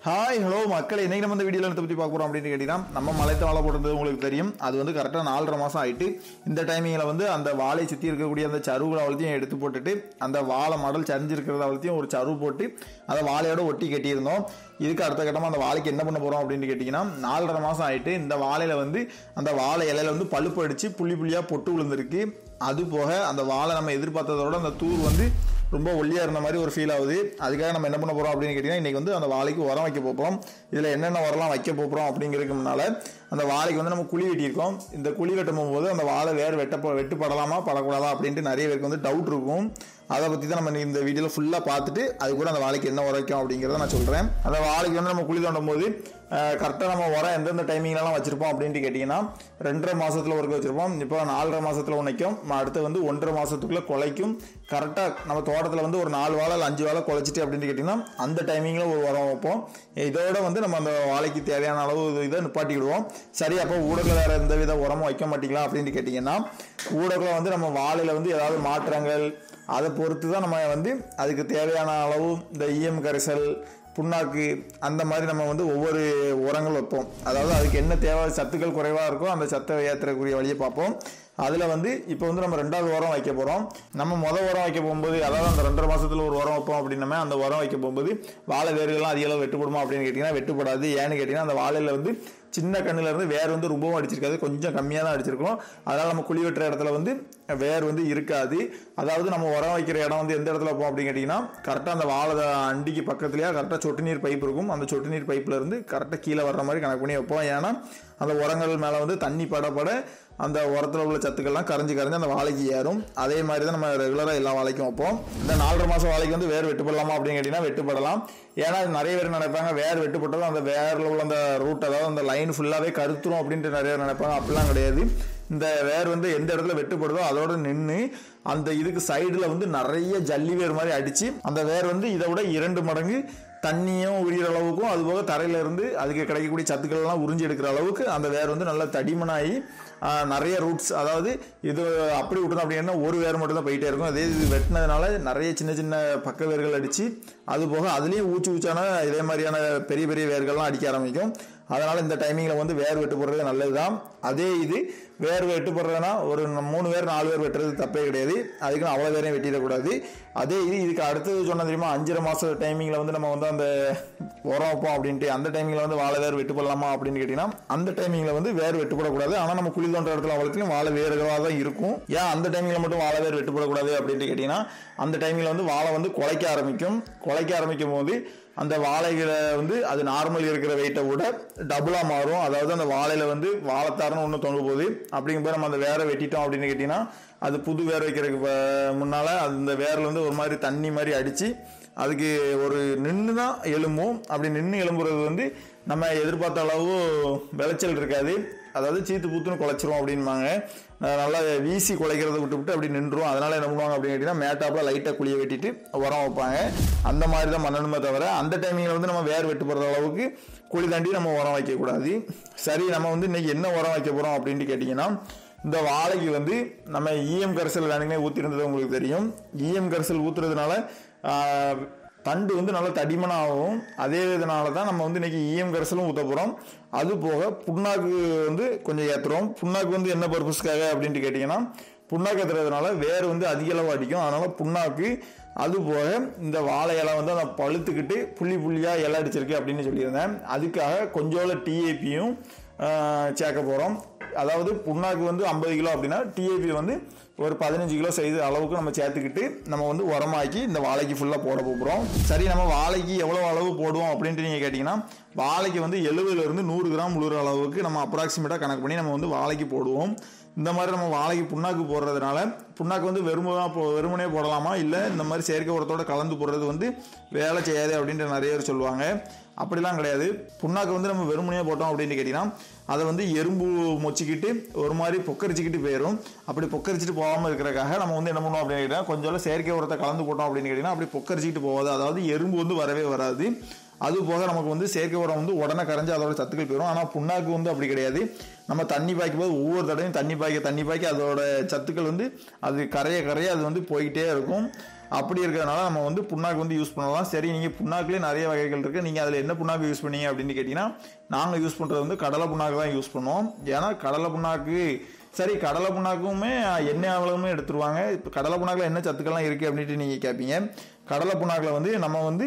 hi hello மக்கள் இன்னைக்கு நம்ம இந்த வீடியோவில் எடுத்து பற்றி பார்க்க போகிறோம் அப்படின்னு கேட்டிங்கன்னா நம்ம மலைத்த வாழை போடுறது உங்களுக்கு தெரியும் அது வந்து கரெக்டாக நாலரை மாதம் ஆயிட்டு இந்த டைமிங்கில் வந்து அந்த வாழை சுற்றி இருக்கக்கூடிய அந்த சருவுகளை அவ்வளோத்தையும் எடுத்து போட்டுட்டு அந்த வாழை மடல் சரிஞ்சிருக்கிறத அவ்வளோத்தையும் ஒரு சருவு போட்டு அதை வாழையோட ஒட்டி கட்டியிருந்தோம் இதுக்கு அடுத்த கட்டமாக அந்த வாழைக்கு என்ன பண்ண போகிறோம் அப்படின்னு கேட்டிங்கன்னா நாலரை மாதம் ஆயிட்டு இந்த வாழையில வந்து அந்த வாழை இலையில வந்து பழுப்பு அடித்து புள்ளி புள்ளியாக பொட்டு விழுந்திருக்கு அது போக அந்த வாழை நம்ம எதிர்பார்த்ததோட அந்த தூர் வந்து ரொம்ப ஒல்லியாக இருந்த மாதிரி ஒரு ஃபீல் ஆகுது அதுக்காக நம்ம என்ன பண்ண போகிறோம் அப்படின்னு கேட்டிங்கன்னா இன்றைக்கி வந்து அந்த வாழைக்கு உரம் வைக்க போகிறோம் இதில் என்னென்ன உரம்லாம் வைக்க போகிறோம் அப்படிங்கிறதுக்கு முன்னால் அந்த வாழைக்கு வந்து நம்ம குழி வெட்டியிருக்கோம் இந்த குழி வெட்டும் போது அந்த வாழை வேறு வெட்ட வெட்டுப்படலாமா படக்கூடாதா அப்படின்ட்டு நிறைய பேருக்கு வந்து டவுட் இருக்கும் அதை பற்றி தான் நம்ம இந்த வீடியோவில் ஃபுல்லாக பார்த்துட்டு அது கூட அந்த வாழைக்கு என்ன உரைக்கும் அப்படிங்கிறத நான் சொல்கிறேன் அந்த வாழைக்கு வந்து நம்ம குழி தோண்டும் போது கரெக்டாக நம்ம உரம் எந்தெந்த டைமிங்லலாம் வச்சுருப்போம் அப்படின்ட்டு கேட்டிங்கன்னா ரெண்டரை மாதத்தில் ஒருக்க வச்சுருப்போம் இப்போ நாலரை மாதத்தில் உன்னைக்கும் அடுத்து வந்து ஒன்றரை மாதத்துக்குள்ளே குலைக்கும் கரெக்டாக நம்ம தோட்டத்தில் வந்து ஒரு நாலு வாழை இல்லை அஞ்சு வாழை குலைச்சிட்டு அப்படின்ட்டு கேட்டிங்கன்னா அந்த டைமிங்கில் ஒரு உரம் வைப்போம் இதோட வந்து நம்ம அந்த வாழைக்கு தேவையான அளவு இதை நிப்பாட்டிக்கிடுவோம் சரி அப்போ ஊடகில் வேறு எந்த வித உரமும் வைக்க மாட்டீங்களா அப்படின்ட்டு கேட்டிங்கன்னா ஊடகில் வந்து நம்ம வாழையில் வந்து ஏதாவது மாற்றங்கள் அதை பொறுத்து தான் நம்ம வந்து அதுக்கு தேவையான அளவு இந்த இஎம் கரைசல் புண்ணாக்கு அந்த மாதிரி நம்ம வந்து ஒவ்வொரு உரங்கள் வைப்போம் அதாவது அதுக்கு என்ன தேவை சத்துக்கள் குறைவாக இருக்கோ அந்த சத்தை ஏற்றுறக்கூடிய வழியை பார்ப்போம் அதில் வந்து இப்போ வந்து நம்ம ரெண்டாவது உரம் வைக்க போகிறோம் நம்ம மொதல் உரம் வைக்க போகும்போது அதாவது அந்த ரெண்டரை மாதத்தில் ஒரு உரம் வைப்போம் அப்படின்னமே அந்த உரம் வைக்க போகும்போது வாழை வேர்கள்லாம் அதிக அளவு வெட்டுப்படுமா அப்படின்னு கேட்டிங்கன்னா வெட்டுப்படாது ஏன்னு கேட்டிங்கன்னா அந்த வாழையில் வந்து சின்ன கண்ணில் இருந்து வேர் வந்து ரொம்பவும் அடிச்சிருக்காது கொஞ்சம் கம்மியாக தான் அடிச்சிருக்கோம் அதனால் நம்ம குழி வெட்டுற இடத்துல வந்து வேர் வந்து இருக்காது அதாவது நம்ம உரம் வைக்கிற இடம் வந்து எந்த இடத்துல போகும் அப்படின்னு கேட்டிங்கன்னா கரெக்டாக அந்த வாழை அண்டிக்கு பக்கத்துலேயே கரெக்டாக சொட்டு நீர் பைப் இருக்கும் அந்த சொட்டு நீர் பைப்பில் இருந்து கரெக்டாக கீழே வர்ற மாதிரி கணக்கு பண்ணி வைப்போம் ஏன்னா அந்த உரங்கள் மேலே வந்து தண்ணி பட பட அந்த உரத்தில் உள்ள சத்துக்கள்லாம் கரைஞ்சி கரைஞ்சி அந்த வாழைக்கு ஏறும் அதே மாதிரி தான் நம்ம ரெகுலராக எல்லா வாழைக்கும் வைப்போம் இந்த நாலரை மாதம் வாழைக்கு வந்து வேர் வெட்டுப்படலாமா அப்படின்னு கேட்டிங்கன்னா வெட்டுப்படலாம் ஏன்னா நிறைய பேர் நினைப்பாங்க வேர் வெட்டுப்பட்டதும் அந்த வேரில் உள்ள அந்த ரூட் அதாவது அந்த லைன் ஃபுல்லாகவே கருத்துரும் அப்படின்ட்டு நிறைய பேர் நினைப்பாங்க அப்படிலாம் கிடையாது இந்த வேர் வந்து எந்த இடத்துல வெட்டுப்படுதோ அதோட நின்று அந்த இதுக்கு சைடில் வந்து நிறைய ஜல்லி வேர் மாதிரி அடித்து அந்த வேர் வந்து இதை விட இரண்டு மடங்கு தண்ணியும் உரியிற அளவுக்கும் அது போக தரையில இருந்து அதுக்கு கிடைக்கக்கூடிய சத்துக்கள்லாம் உறிஞ்சி எடுக்கிற அளவுக்கு அந்த வேர் வந்து நல்லா தடிமனாகி நிறைய ரூட்ஸ் அதாவது இது அப்படி விட்டோம் அப்படின்னா ஒரு வேர் மட்டும் தான் போயிட்டே இருக்கும் அதே இது வெட்டினதுனால நிறைய சின்ன சின்ன பக்க வேர்கள் அடித்து அது போக அதுலேயும் ஊச்சி ஊச்சான இதே மாதிரியான பெரிய பெரிய வேர்கள்லாம் அடிக்க ஆரம்பிக்கும் அதனால் இந்த டைமிங்கில் வந்து வேர் வெட்டு போடுறது நல்லது தான் அதே இது வேர் வெட்டு போடுறதுனா ஒரு மூணு பேர் நாலு பேர் வெட்டுறது தப்பே கிடையாது அதுக்கு அவ்வளோ பேரையும் வெட்டிடக்கூடாது அதே இது இதுக்கு அடுத்தது சொன்ன தெரியுமா அஞ்சரை மாதம் டைமிங்கில் வந்து நம்ம வந்து அந்த உரம் வைப்போம் அப்படின்ட்டு அந்த டைமிங்கில் வந்து வாழை வேர் வெட்டு போடலாமா அப்படின்னு கேட்டிங்கன்னா அந்த டைமிங்கில் வந்து வேர் வெட்டு போடக்கூடாது ஆனால் நம்ம குழி தோன்ற இடத்துல அவ்வளோத்தையும் வாழை வேர்களாக தான் இருக்கும் ஏன் அந்த டைமிங்கில் மட்டும் வாழை வேர் வெட்டு போடக்கூடாது அப்படின்ட்டு கேட்டிங்கன்னா அந்த டைமிங்கில் வந்து வாழை வந்து குலைக்க ஆரம்பிக்கும் குலைக்க ஆரம்பிக்கும் போது அந்த வாழைகளை வந்து அது நார்மல் இருக்கிற வெயிட்டை விட டபுளாக மாறும் அதாவது அந்த வாழையில வந்து வாழைத்தாருன்னு ஒன்று தொங்க போகுது அப்படிங்கும்போது நம்ம அந்த வேரை வெட்டிட்டோம் அப்படின்னு கேட்டிங்கன்னா அது புது வேர் வைக்கிறதுக்கு முன்னால் அந்த வேரில் வந்து ஒரு மாதிரி தண்ணி மாதிரி அடித்து அதுக்கு ஒரு நின்று தான் எலும்பும் அப்படி நின்று எலும்புறது வந்து நம்ம எதிர்பார்த்த அளவு விளைச்சல் இருக்காது அதாவது சீத்து பூத்துன்னு குலைச்சிரும் அப்படின்பாங்க நல்லா வீசி குலைக்கிறத விட்டு விட்டு அப்படி நின்றும் அதனால என்ன பண்ணுவாங்க அப்படின்னு கேட்டிங்கன்னா மேட்டாப்பில் லைட்டாக குழியை வெட்டிட்டு உரம் வைப்பாங்க அந்த மாதிரி தான் பண்ணணுமே தவிர அந்த டைமிங்கில் வந்து நம்ம வேர் வெட்டு போகிற அளவுக்கு குழி தாண்டி நம்ம உரம் வைக்கக்கூடாது சரி நம்ம வந்து இன்னைக்கு என்ன உரம் வைக்க போகிறோம் அப்படின்ட்டு கேட்டிங்கன்னா இந்த வாழைக்கு வந்து நம்ம இஎம் கரைசல் வேணுங்கன்னே ஊற்றிருந்தது உங்களுக்கு தெரியும் இஎம் கரைசல் ஊற்றுறதுனால தண்டு வந்து நல்லா தடிமனாகவும் அதே இதனால தான் நம்ம வந்து இன்னைக்கு இஎம் கரைசலும் ஊற்ற போகிறோம் அது போக புண்ணாக்கு வந்து கொஞ்சம் ஏற்றுறோம் புண்ணாக்கு வந்து என்ன பர்பஸ்க்காக அப்படின்ட்டு கேட்டிங்கன்னா புண்ணாக்கு ஏற்றுறதுனால வேர் வந்து அதிக அளவு அடிக்கும் அதனால் புண்ணாக்கு அது போக இந்த வாழை இலை வந்து அந்த பழுத்துக்கிட்டு புள்ளி புள்ளியாக இலை அடிச்சிருக்கு அப்படின்னு சொல்லியிருந்தேன் அதுக்காக கொஞ்சோல டிஏபியும் சேர்க்க போகிறோம் அதாவது புண்ணாக்கு வந்து ஐம்பது கிலோ அப்படின்னா டிஏபி வந்து ஒரு பதினஞ்சு கிலோ சைஸ் அளவுக்கு நம்ம சேர்த்துக்கிட்டு நம்ம வந்து உரமாக்கி இந்த வாழைக்கு ஃபுல்லாக போட போகிறோம் சரி நம்ம வாழைக்கு எவ்வளோ அளவு போடுவோம் அப்படின்ட்டு நீங்கள் கேட்டிங்கன்னா வாழைக்கு வந்து எழுபதுலேருந்து நூறு கிராம் உழுற அளவுக்கு நம்ம அப்ராக்சிமேட்டாக கணக்கு பண்ணி நம்ம வந்து வாழைக்கு போடுவோம் இந்த மாதிரி நம்ம வாழைக்கு புண்ணாக்கு போடுறதுனால புண்ணாக்கு வந்து வெறுமனா போ வெறுமனே போடலாமா இல்லை இந்த மாதிரி செயற்கை உரத்தோட கலந்து போடுறது வந்து வேலை செய்யாது அப்படின்ட்டு நிறைய பேர் சொல்லுவாங்க அப்படிலாம் கிடையாது புண்ணாக்கு வந்து நம்ம வெறுமனையாக போட்டோம் அப்படின்னு கேட்டிங்கன்னா அதை வந்து எறும்பு மொச்சிக்கிட்டு ஒரு மாதிரி பொக்கரிச்சிக்கிட்டு போயிடும் அப்படி பொக்கரிச்சிட்டு போகாமல் இருக்கிறக்காக நம்ம வந்து என்ன பண்ணுவோம் அப்படின்னு கேட்டிங்கன்னா கொஞ்சம் செயற்கை உரத்தை கலந்து போட்டோம் அப்படின்னு கேட்டிங்கன்னா அப்படி பொக்கரிச்சிக்கிட்டு போகாது அதாவது எறும்பு வந்து வரவே வராது அது போக நமக்கு வந்து செயற்கை உரம் வந்து உடனே கரைஞ்சி அதோட சத்துக்கள் போயிடும் ஆனால் புண்ணாக்கு வந்து அப்படி கிடையாது நம்ம தண்ணி பாய்க்கும் போது ஒவ்வொரு தடவையும் தண்ணி பாய்க்க தண்ணி பாய்க்க அதோட சத்துக்கள் வந்து அது கரைய கரைய அது வந்து போய்கிட்டே இருக்கும் அப்படி இருக்கிறதுனால நம்ம வந்து புண்ணாக்கு வந்து யூஸ் பண்ணலாம் சரி நீங்கள் புண்ணாக்குலேயே நிறைய வகைகள் இருக்குது நீங்கள் அதில் என்ன புண்ணாக்கு யூஸ் பண்ணீங்க அப்படின்னு கேட்டிங்கன்னா நாங்கள் யூஸ் பண்ணுறது வந்து கடலை புண்ணாக்கு தான் யூஸ் பண்ணுவோம் ஏன்னா கடலை புண்ணாக்கு சரி கடலை புண்ணாக்குமே எண்ணெய் அளவுமே எடுத்துருவாங்க இப்போ கடலை புண்ணாக்கில் என்ன சத்துக்கள்லாம் இருக்குது அப்படின்ட்டு நீங்கள் கேட்பீங்க கடலை புண்ணாக்கில் வந்து நம்ம வந்து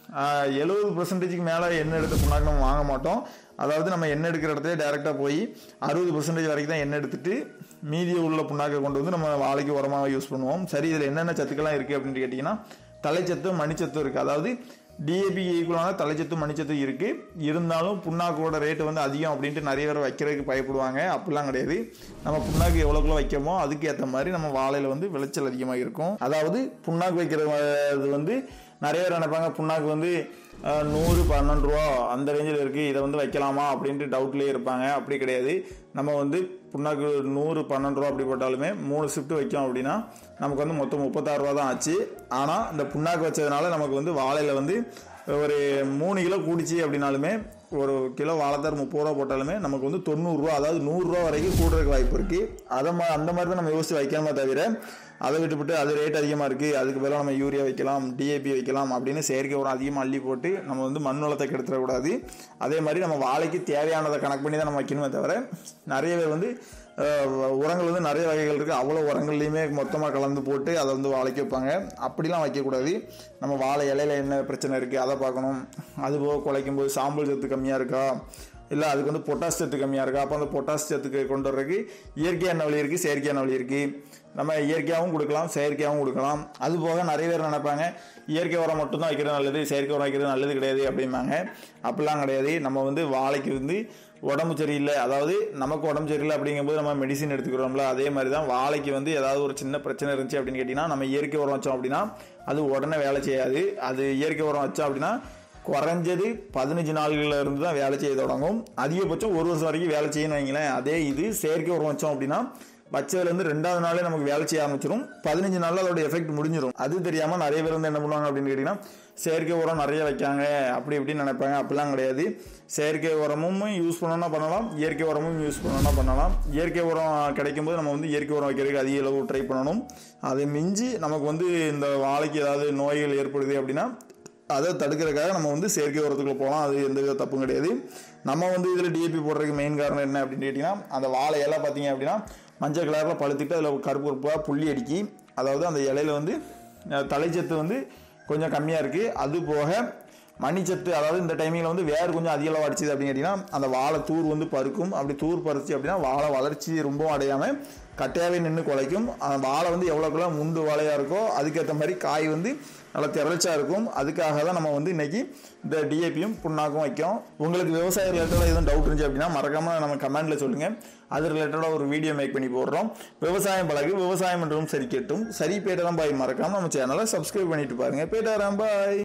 எழுபது பர்சன்டேஜுக்கு மேலே எண்ணெய் எடுத்த புண்ணாக்கு நம்ம வாங்க மாட்டோம் அதாவது நம்ம எண்ணெய் எடுக்கிற இடத்துல டேரெக்டாக போய் அறுபது பர்சன்டேஜ் வரைக்கும் தான் எண்ணெய் எடுத்துட்டு மீதி உள்ள புண்ணாக்கை கொண்டு வந்து நம்ம வாழைக்கு உரமாக யூஸ் பண்ணுவோம் சரி இதில் என்னென்ன சத்துக்கள்லாம் இருக்குது அப்படின்னு கேட்டிங்கன்னா தலைச்சத்தும் மணிச்சத்தும் இருக்குது அதாவது டிஏபி ஈக்குவலான தலைச்சத்து மணிச்சத்து இருக்குது இருந்தாலும் புண்ணாக்கோட ரேட்டு வந்து அதிகம் அப்படின்ட்டு நிறைய பேர் வைக்கிறதுக்கு பயப்படுவாங்க அப்படிலாம் கிடையாது நம்ம புண்ணாக்கு எவ்வளோக்குள்ள வைக்கமோ அதுக்கு ஏற்ற மாதிரி நம்ம வாழையில் வந்து விளைச்சல் அதிகமாக இருக்கும் அதாவது புண்ணாக்கு வைக்கிறது வந்து நிறைய பேர் நினைப்பாங்க புண்ணாக்கு வந்து அஹ், நூறு பன்னெண்டு ரூபா அந்த ரேஞ்சில் இருக்குது இதை வந்து வைக்கலாமா அப்படின்ட்டு டவுட்லேயே இருப்பாங்க அப்படி கிடையாது நம்ம வந்து புண்ணாக்கு நூறு பன்னெண்டு ரூபா அப்படி போட்டாலுமே மூணு ஷிஃப்ட் வைக்கோம் அப்படின்னா நமக்கு வந்து மொத்தம் முப்பத்தாறு ரூபா தான் ஆச்சு ஆனால் இந்த புண்ணாக்கு வச்சதுனால நமக்கு வந்து வாழையில் வந்து ஒரு மூணு கிலோ கூடிச்சு அப்படின்னாலுமே ஒரு கிலோ வாழைத்தார் முப்பது ரூபா போட்டாலுமே நமக்கு வந்து தொண்ணூறுரூவா அதாவது நூறுரூவா வரைக்கும் கூடுறதுக்கு வாய்ப்பு இருக்குது அதை மா அந்த மாதிரி தான் நம்ம யோசிச்சு வைக்கணுமே தவிர அதை விட்டுவிட்டு அது ரேட் அதிகமாக இருக்குது அதுக்கு பதிலாக நம்ம யூரியா வைக்கலாம் டிஏபி வைக்கலாம் அப்படின்னு செயற்கை உரம் அதிகமாக அள்ளி போட்டு நம்ம வந்து மண் வளத்தை கெடுத்துடக்கூடாது அதே மாதிரி நம்ம வாழைக்கு தேவையானதை கணக்கு பண்ணி தான் நம்ம வைக்கணுமே தவிர நிறைய பேர் வந்து அஹ், உரங்கள் வந்து நிறைய வகைகள் இருக்குது அவ்வளோ உரங்கள்லையுமே மொத்தமாக கலந்து போட்டு அதை வந்து வாழைக்கு வைப்பாங்க அப்படிலாம் வைக்கக்கூடாது நம்ம வாழை இலையில என்ன பிரச்சனை இருக்குது அதை பார்க்கணும் அது போக குலைக்கும் போது சாம்பல் சத்து கம்மியாக இருக்கா இல்லை அதுக்கு வந்து பொட்டாஸ் சத்து கம்மியாக இருக்கா அப்போ அந்த பொட்டாஸ் சத்துக்கு கொண்டு வர்றதுக்கு இயற்கையான வழி இருக்குது செயற்கையான வழி இருக்குது நம்ம இயற்கையாகவும் கொடுக்கலாம் செயற்கையாகவும் கொடுக்கலாம் அது போக நிறைய பேர் நினைப்பாங்க இயற்கை உரம் மட்டும்தான் வைக்கிறது நல்லது செயற்கை உரம் வைக்கிறது நல்லது கிடையாது அப்படிம்பாங்க அப்படிலாம் கிடையாது நம்ம வந்து வாழைக்கு வந்து உடம்பு சரியில்லை அதாவது நமக்கு உடம்பு சரியில்லை அப்படிங்கும்போது நம்ம மெடிசின் எடுத்துக்கிறோம்ல அதே மாதிரி தான் வாழைக்கு வந்து ஏதாவது ஒரு சின்ன பிரச்சனை இருந்துச்சு அப்படின்னு கேட்டிங்கன்னா நம்ம இயற்கை உரம் வச்சோம் அப்படின்னா அது உடனே வேலை செய்யாது அது இயற்கை உரம் வச்சோம் அப்படின்னா குறைஞ்சது பதினஞ்சு நாள்கள்ல இருந்து தான் வேலை செய்ய தொடங்கும் அதிகபட்சம் ஒரு வருஷம் வரைக்கும் வேலை செய்யணும் வைங்களேன் அதே இது செயற்கை உரம் வச்சோம் அப்படின்னா வச்சதுலேருந்து ரெண்டாவது நாளே நமக்கு வேலை செய்ய ஆரம்பிச்சிடும் பதினஞ்சு நாளில் அதோட எஃபெக்ட் முடிஞ்சிடும் அது தெரியாமல் நிறைய பேர் வந்து என்ன பண்ணுவாங்க அப்படின்னு கேட்டிங்கன்னா செயற்கை உரம் நிறைய வைக்காங்க அப்படி இப்படின்னு நினைப்பாங்க அப்படிலாம் கிடையாது செயற்கை உரமும் யூஸ் பண்ணணும்னா பண்ணலாம் இயற்கை உரமும் யூஸ் பண்ணணும்னா பண்ணலாம் இயற்கை உரம் கிடைக்கும்போது நம்ம வந்து இயற்கை உரம் வைக்கிறதுக்கு அதிக அளவு ட்ரை பண்ணணும் அதை மிஞ்சி நமக்கு வந்து இந்த வாழைக்கு ஏதாவது நோய்கள் ஏற்படுது அப்படின்னா அதை தடுக்கிறதுக்காக நம்ம வந்து செயற்கை உரத்துக்குள்ள போகலாம் அது எந்த வித தப்பும் கிடையாது நம்ம வந்து இதில் டிஏபி போடுறதுக்கு மெயின் காரணம் என்ன அப்படின்னு கேட்டிங்கன்னா அந்த வாழை இலை பார்த்தீங்க அப்படின்னா மஞ்சள் கலரில் பழுத்துட்டு அதில் கருப்பு கருப்பாக புள்ளி அடிக்கி அதாவது அந்த இலையில வந்து அஹ், தலைச்சத்து வந்து கொஞ்சம் கம்மியாக இருக்குது அது போக மணிச்சத்து அதாவது இந்த டைமிங்கில் வந்து வேர் கொஞ்சம் அதிக அளவு அடிச்சுது அப்படின்னு கேட்டிங்கன்னா அந்த வாழை தூர் வந்து பருக்கும் அப்படி தூர் பறிச்சு அப்படின்னா வாழை வளர்ச்சி ரொம்பவும் அடையாமல் கட்டையாகவே நின்று குலைக்கும் அந்த வாழை வந்து எவ்வளோக்குள்ள முண்டு வாழையாக இருக்கோ அதுக்கேற்ற மாதிரி காய் வந்து நல்லா திரள்ச்சா இருக்கும் அதுக்காக தான் நம்ம வந்து இன்னைக்கு இந்த டிஏபியும் புண்ணாக்கும் வைக்கும் உங்களுக்கு விவசாய ரிலேட்டடாக எதுவும் டவுட் இருந்துச்சு அப்படின்னா மறக்காம நம்ம கமெண்ட்ல சொல்லுங்க அது ரிலேட்டடாக ஒரு வீடியோ மேக் பண்ணி போடுறோம் விவசாயம் பழகு விவசாயம் என்றும் சரி கேட்டும் சரி பேட்டரம் பாய் மறக்காம நம்ம சேனலை சப்ஸ்கிரைப் பண்ணிட்டு பாருங்க பேட்டரம் பாய்